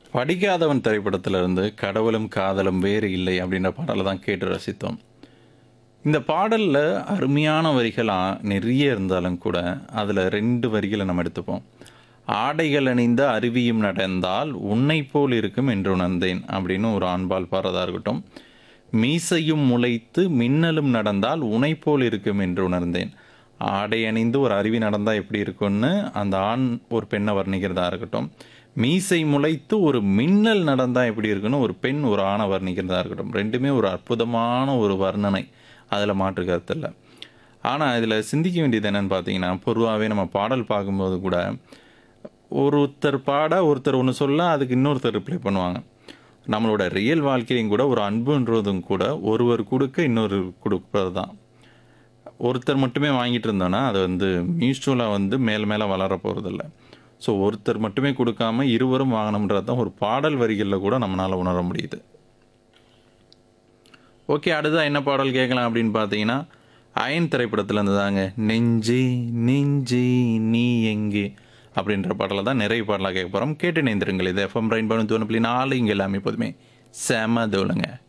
படிக்காதவன் திரைப்படத்திலிருந்து கடவுளும் காதலும் வேறு இல்லை அப்படின்ற பாடலை தான் கேட்டு ரசித்தோம் இந்த பாடலில் அருமையான வரிகளாக நிறைய இருந்தாலும் கூட அதில் ரெண்டு வரிகளை நம்ம எடுத்துப்போம் ஆடைகள் அணிந்த அருவியும் நடந்தால் உன்னை போல் இருக்கும் என்று உணர்ந்தேன் அப்படின்னு ஒரு ஆண்பால் பாடுறதா இருக்கட்டும் மீசையும் முளைத்து மின்னலும் நடந்தால் உன்னை போல் இருக்கும் என்று உணர்ந்தேன் ஆடை அணிந்து ஒரு அருவி நடந்தால் எப்படி இருக்கும்னு அந்த ஆண் ஒரு பெண்ணை வர்ணிக்கிறதா இருக்கட்டும் மீசை முளைத்து ஒரு மின்னல் நடந்தால் எப்படி இருக்குன்னு ஒரு பெண் ஒரு ஆணை வர்ணிக்கிறதா இருக்கட்டும் ரெண்டுமே ஒரு அற்புதமான ஒரு வர்ணனை அதில் மாற்று கருத்து இல்லை ஆனால் இதில் சிந்திக்க வேண்டியது என்னென்னு பார்த்தீங்கன்னா பொதுவாகவே நம்ம பாடல் பார்க்கும்போது கூட ஒருத்தர் பாட ஒருத்தர் ஒன்று சொல்ல அதுக்கு இன்னொருத்தர் ரிப்ளை பண்ணுவாங்க நம்மளோட ரியல் வாழ்க்கையும் கூட ஒரு அன்புன்றதும் கூட ஒருவர் கொடுக்க இன்னொரு கொடுப்பது தான் ஒருத்தர் மட்டுமே வாங்கிட்டு இருந்தோன்னா அது வந்து மியூச்சுவலாக வந்து மேலே மேலே வளர போகிறதில்ல ஸோ ஒருத்தர் மட்டுமே கொடுக்காம இருவரும் வாங்கணுன்றது தான் ஒரு பாடல் வரிகளில் கூட நம்மளால் உணர முடியுது ஓகே அடுத்ததாக என்ன பாடல் கேட்கலாம் அப்படின்னு பார்த்தீங்கன்னா அயன் திரைப்படத்தில் இருந்து தாங்க நெஞ்சே நெஞ்சே நீ எங்கே அப்படின்ற பாடலை தான் நிறைய பாடலாக கேட்க போகிறோம் கேட்டு நேந்திருங்கள் இது எஃப்எம் ரெயின் பண்ணு தோணு நாலு இங்கே எல்லாமே எப்போதுமே செம தோலுங்க